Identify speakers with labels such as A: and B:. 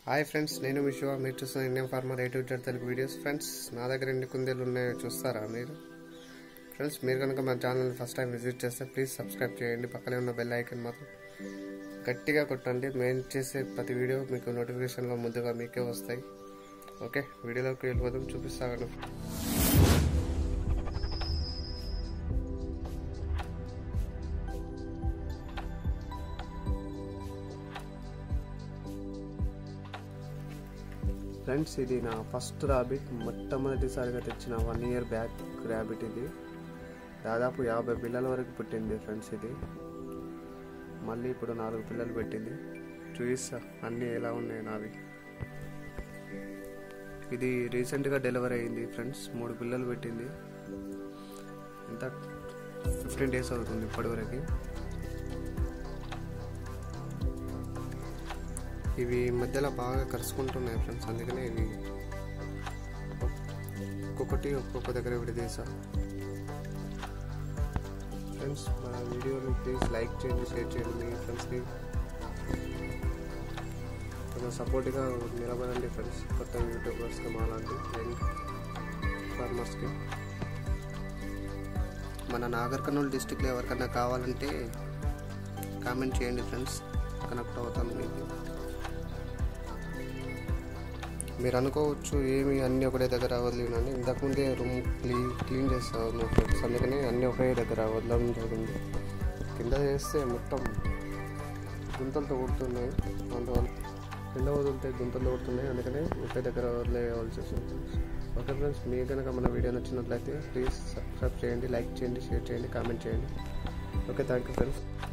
A: hi friends నేను విశ్వ మీరు చూస్తున్న Indian farmer eight Z Telugu videos friends నా దగ్గర ఎన్ని కుందేలు ఉన్నాయో చూస్తారా మీరు ఫ్రెండ్స్ మీరు కనుక మా ఛానల్ ఫస్ట్ టైం విజిట్ చేస్తే ప్లీజ్ సబ్స్క్రైబ్ చేయండి పక్కనే ఉన్న బెల్ ఐకన్ మాత్రం గట్టిగా కొట్టండి మేము చేసే ప్రతి వీడియో మీకు నోటిఫికేషన్లో ముందుగా మీకే వస్తాయి ఓకే వీడియోలోకి వెళ్ళిపోదాం చూపిస్తాను ఫ్రెండ్స్ ఇది నా ఫస్ట్ ర్యాబిట్ మొట్టమొదటిసారిగా తెచ్చిన వన్ ఇయర్ బ్యాక్ ర్యాబిట్ ఇది దాదాపు యాభై పిల్లల వరకు పుట్టింది ఫ్రెండ్స్ ఇది మళ్ళీ ఇప్పుడు నాలుగు పిల్లలు పెట్టింది చూపిస్తా అన్నీ ఎలా ఉన్నాయి నావి ఇది రీసెంట్గా డెలివరీ అయింది ఫ్రెండ్స్ మూడు పిల్లలు పెట్టింది ఎంత ఫిఫ్టీన్ డేస్ అవుతుంది ఇప్పటివరకు ఇవి మధ్యలో బాగా కరుచుకుంటున్నాయి ఫ్రెండ్స్ అందుకనే ఇవి ఒక్కొక్కటి ఒక్కొక్క దగ్గర విడదీసా ఫ్రెండ్స్ మా వీడియోని ప్లీజ్ లైక్ చేయండి షేర్ చేయండి మీ ఫ్రెండ్స్కి కొంచెం సపోర్ట్గా నిలబడండి ఫ్రెండ్స్ కొత్త యూట్యూబర్స్కి మాలాంటి యంగ్ ఫార్మర్స్కి మన నాగర్ కర్నూలు డిస్టిక్లో ఎవరికైనా కావాలంటే కామెంట్ చేయండి ఫ్రెండ్స్ కనెక్ట్ అవుతాను మీకు మీరు అనుకోవచ్చు ఏమి అన్నీ ఒకటే దగ్గర వదిలినని ఇంతకుముందే రూమ్ క్లీన్ క్లీన్ చేస్తాను ఫ్రెండ్స్ అందుకని అన్నీ ఒకే దగ్గర వదలడం జరిగింది కింద చేస్తే మొత్తం గుంతలతో కొడుతున్నాయి అందువల్ల కింద వదిలితే గుంతలు కొడుతున్నాయి అందుకని ఒకే దగ్గర వదిలేయవలసి వస్తుంది ఓకే ఫ్రెండ్స్ మీకు కనుక మన వీడియో నచ్చినట్లయితే ప్లీజ్ సబ్స్క్రైబ్ చేయండి లైక్ చేయండి షేర్ చేయండి కామెంట్ చేయండి ఓకే థ్యాంక్ యూ ఫ్రెండ్స్